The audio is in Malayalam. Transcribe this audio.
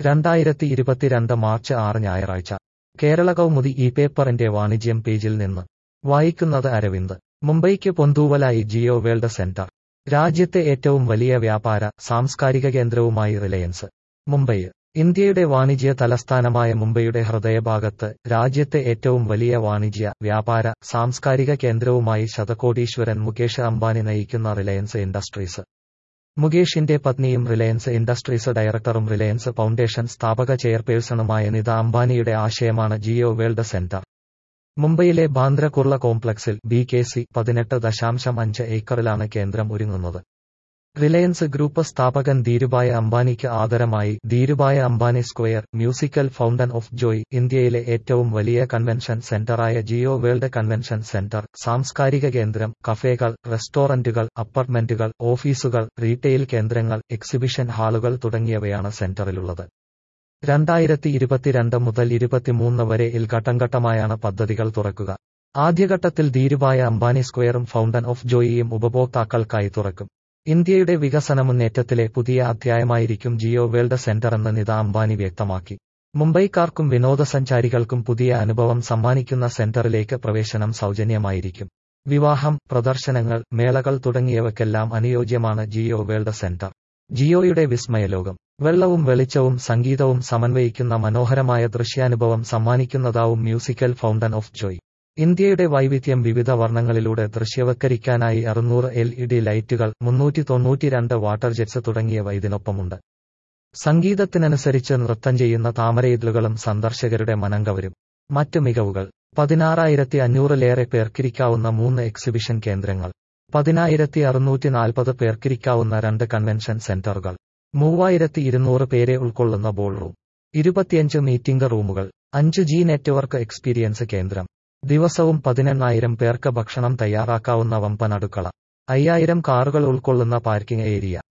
രണ്ടായിരത്തി ഇരുപത്തിരണ്ട് മാർച്ച് ആറ് ഞായറാഴ്ച കേരള കൗമുദി ഈ പേപ്പറിന്റെ വാണിജ്യം പേജിൽ നിന്ന് വായിക്കുന്നത് അരവിന്ദ് മുംബൈക്ക് പൊന്തൂവലായി ജിയോ വേൾഡ് സെന്റർ രാജ്യത്തെ ഏറ്റവും വലിയ വ്യാപാര സാംസ്കാരിക കേന്ദ്രവുമായി റിലയൻസ് മുംബൈ ഇന്ത്യയുടെ വാണിജ്യ തലസ്ഥാനമായ മുംബൈയുടെ ഹൃദയഭാഗത്ത് രാജ്യത്തെ ഏറ്റവും വലിയ വാണിജ്യ വ്യാപാര സാംസ്കാരിക കേന്ദ്രവുമായി ശതകോടീശ്വരൻ മുകേഷ് അംബാനി നയിക്കുന്ന റിലയൻസ് ഇൻഡസ്ട്രീസ് മുകേഷിന്റെ പത്നിയും റിലയൻസ് ഇൻഡസ്ട്രീസ് ഡയറക്ടറും റിലയൻസ് ഫൗണ്ടേഷൻ സ്ഥാപക ചെയർപേഴ്സണുമായ നിത അംബാനിയുടെ ആശയമാണ് ജിയോ വേൾഡ് സെന്റർ മുംബൈയിലെ ബാന്ദ്ര കുർള കോംപ്ലക്സിൽ ബി കെ സി പതിനെട്ട് ദശാംശം അഞ്ച് ഏക്കറിലാണ് കേന്ദ്രം ഒരുങ്ങുന്നത് റിലയൻസ് ഗ്രൂപ്പ് സ്ഥാപകൻ ധീരുഭായ് അംബാനിക്ക് ആദരമായി Dhirubhai Ambani Square Musical Fountain of Joy ഇന്ത്യയിലെ ഏറ്റവും വലിയ കൺവെൻഷൻ സെന്ററായ ജിയോ വേൾഡ് കൺവെൻഷൻ സെന്റർ സാംസ്കാരിക കേന്ദ്രം കഫേകൾ റെസ്റ്റോറന്റുകൾ അപ്പാർട്ട്മെന്റുകൾ ഓഫീസുകൾ റീറ്റെയിൽ കേന്ദ്രങ്ങൾ എക്സിബിഷൻ ഹാളുകൾ തുടങ്ങിയവയാണ് സെന്ററിലുള്ളത് രണ്ടായിരത്തി ഇരുപത്തിരണ്ട് മുതൽ ഇരുപത്തിമൂന്ന് വരെ ഇൽ ഘട്ടംഘട്ടമായാണ് പദ്ധതികൾ തുറക്കുക ആദ്യഘട്ടത്തിൽ ധീരുഭായ അംബാനി സ്ക്വയറും ഫൗണ്ടൻ ഓഫ് ജോയിയും ഉപഭോക്താക്കൾക്കായി തുറക്കും ഇന്ത്യയുടെ വികസന മുന്നേറ്റത്തിലെ പുതിയ അധ്യായമായിരിക്കും ജിയോ വേൾഡ് സെന്ററെന്ന് നിത അംബാനി വ്യക്തമാക്കി മുംബൈക്കാർക്കും വിനോദസഞ്ചാരികൾക്കും പുതിയ അനുഭവം സമ്മാനിക്കുന്ന സെന്ററിലേക്ക് പ്രവേശനം സൗജന്യമായിരിക്കും വിവാഹം പ്രദർശനങ്ങൾ മേളകൾ തുടങ്ങിയവയ്ക്കെല്ലാം അനുയോജ്യമാണ് ജിയോ വേൾഡ് സെന്റർ ജിയോയുടെ വിസ്മയലോകം വെള്ളവും വെളിച്ചവും സംഗീതവും സമന്വയിക്കുന്ന മനോഹരമായ ദൃശ്യാനുഭവം സമ്മാനിക്കുന്നതാവും മ്യൂസിക്കൽ ഫൗണ്ടൻ ഓഫ് ജോയ് ഇന്ത്യയുടെ വൈവിധ്യം വിവിധ വർണ്ണങ്ങളിലൂടെ ദൃശ്യവൽക്കരിക്കാനായി അറുന്നൂറ് എൽ ഇ ഡി ലൈറ്റുകൾ മുന്നൂറ്റി തൊണ്ണൂറ്റിരണ്ട് വാട്ടർ ജെറ്റ്സ് തുടങ്ങിയവ ഇതിനൊപ്പമുണ്ട് സംഗീതത്തിനനുസരിച്ച് നൃത്തം ചെയ്യുന്ന താമരയിതളുകളും സന്ദർശകരുടെ മനം കവരും മറ്റ് മികവുകൾ പതിനാറായിരത്തി അഞ്ഞൂറിലേറെ പേർക്കിരിക്കാവുന്ന മൂന്ന് എക്സിബിഷൻ കേന്ദ്രങ്ങൾ പതിനായിരത്തി അറുന്നൂറ്റി നാൽപ്പത് പേർക്കിരിക്കാവുന്ന രണ്ട് കൺവെൻഷൻ സെന്ററുകൾ മൂവായിരത്തി ഇരുന്നൂറ് പേരെ ഉൾക്കൊള്ളുന്ന ബോൾ റൂം ഇരുപത്തിയഞ്ച് മീറ്റിംഗ് റൂമുകൾ അഞ്ച് ജി നെറ്റ്വർക്ക് എക്സ്പീരിയൻസ് കേന്ദ്രം ദിവസവും പതിനെണ്ണായിരം പേർക്ക് ഭക്ഷണം തയ്യാറാക്കാവുന്ന വമ്പൻ അടുക്കള അയ്യായിരം കാറുകൾ ഉൾക്കൊള്ളുന്ന പാർക്കിംഗ് ഏരിയ